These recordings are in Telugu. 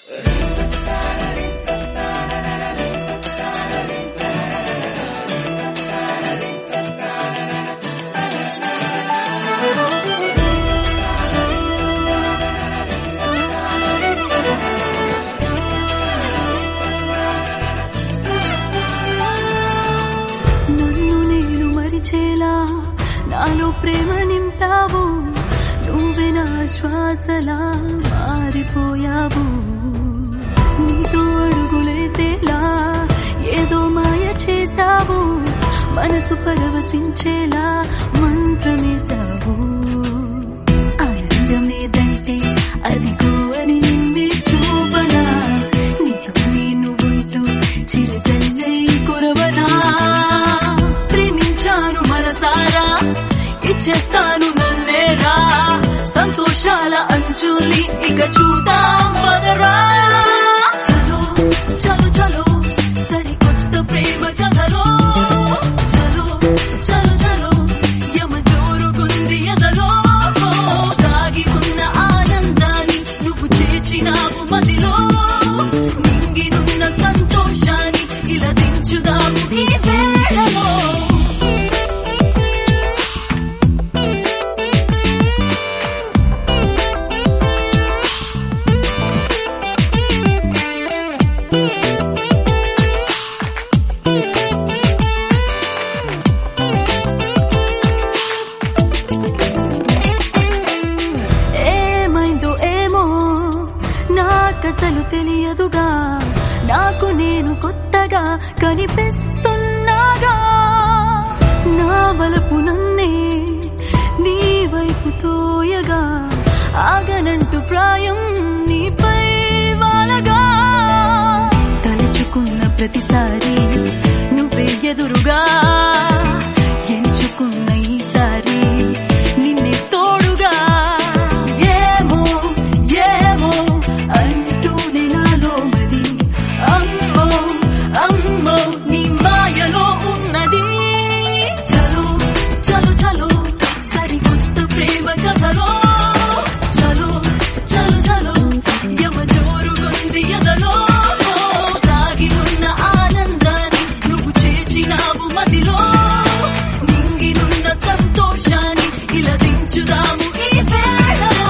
నన్ను నేను మరిచేలా నాలో ప్రేమ నింపావు నువ్వే నా శ్వాసలా మారిపోయావు నీతో అడుగులేసేలా ఏదో మాయ చేశావు మనసు పరవశించేలా మంత్రమేశావు ఆనందమేదంటే అదిగో అని నిన్నే చూపనా నీతో నేను ఉంటూ చిరుజల్లై కురవనా ప్రేమించాను మనసారా ఇచ్చేస్తాను నన్నేరా సంతోషాల అంచులి ఇక చూద్దాం పదరా చలో చలో చలో సరికొత్త ప్రేమ కథలో చలో చలో చలో యమ జోరుగుంది ఎదలో దాగి ఉన్న ఆనందాన్ని నువ్వు చేర్చినావు మదిలో నింగినున్న సంతోషాన్ని ఇలా దించుదాము ఈ వేళలో ఏమైందో ఏమో నాకసలు తెలియదుగా నాకు నేను కొత్తగా కనిపిస్తున్నాగా నా బలపు నన్నే నీ వైపు తోయగా ఆగనంటూ ప్రాయం నీపై వాలగా తలుచుకున్న ప్రతిసారి నువ్వే ఎదురుగా ఎంచుకున్న ఈసారి నిన్నే తోడుగా ఏమో ఏమో అంటూనే నాలో మది అమ్మో అమ్మో నీ మాయలో ఉన్నది చలో చలో చలో సరికొత్త ప్రేమ కథలో చలో చలో చలో యమ జోరుగుంది ఎదలో దాగి ఉన్న ఆనందాన్ని నువ్వు చేర్చినావు మదిలో నింగినున్న సంతోషాన్ని ఇలా దించుదాము ఈ వేళలో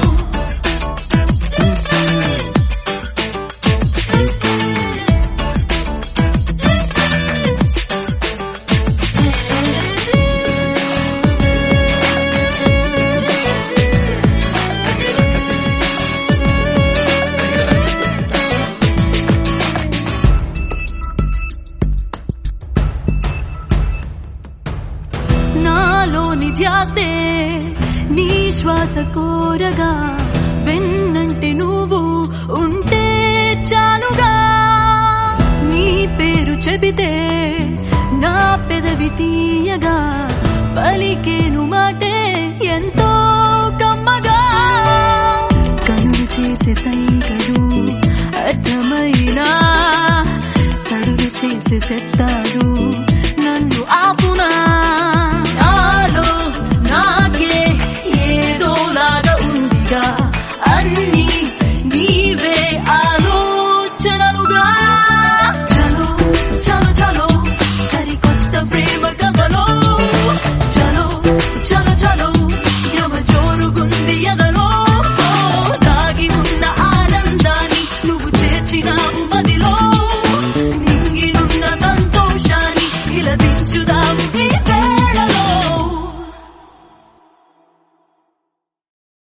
నాలోని ధ్యాసే నీ శ్వాస కోరగా వెన్నంటే నువ్వు ఉంటే చాలుగా నీ పేరు చెబితే నా పెదవి తీయగా పలికేను మాటే ఎంతో కమ్మగా కనులు చేసే సైకలు అర్థమైనా సడుగు చేసే చెత్త